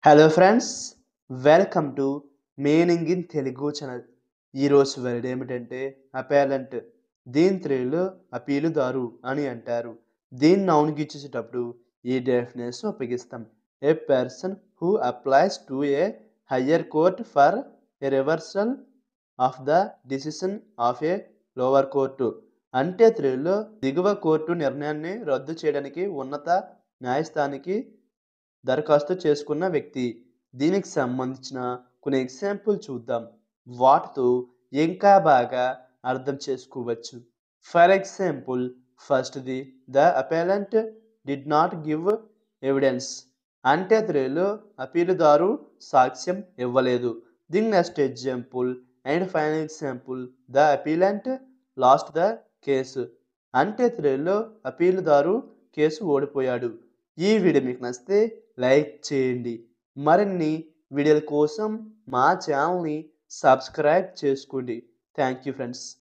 hello friends welcome to meaning in Telugu channel ఈరోజు word ఏమిటంటే appellant దీని తెలుగులో అపీలుదారు అని అంటారు దీన్ని నౌన్కి ఇచ్చేసేటప్పుడు ఈ డెఫినేషన్ ఉపయోగిస్తాం a person who applies to a higher court for a reversal of the decision of a lower court అంటే తెలుగులో దిగువ కోర్టు నిర్ణయాన్ని రద్దు చేయడానికి ఉన్నత న్యాయస్థానానికి దరఖాస్తు చేసుకున్న వ్యక్తి దీనికి సంబంధించిన కొన్ని ఎగ్జాంపుల్ చూద్దాం వాటితో ఇంకా బాగా అర్థం చేసుకోవచ్చు ఫర్ ఎగ్జాంపుల్ ఫస్ట్ది the appellant did not give evidence అంటే తెలుగులో అపీలుదారు సాక్ష్యం ఇవ్వలేదు దీని next example and final example the appellant lost the case అంటే తెలుగులో అపీలుదారు కేసు ఓడిపోయాడు ఈ వీడియో మీకు నచ్చితే లైక్ చేయండి మరిన్ని వీడియోల కోసం మా ఛానల్ని సబ్స్క్రైబ్ చేసుకోండి థ్యాంక్ యూ ఫ్రెండ్స్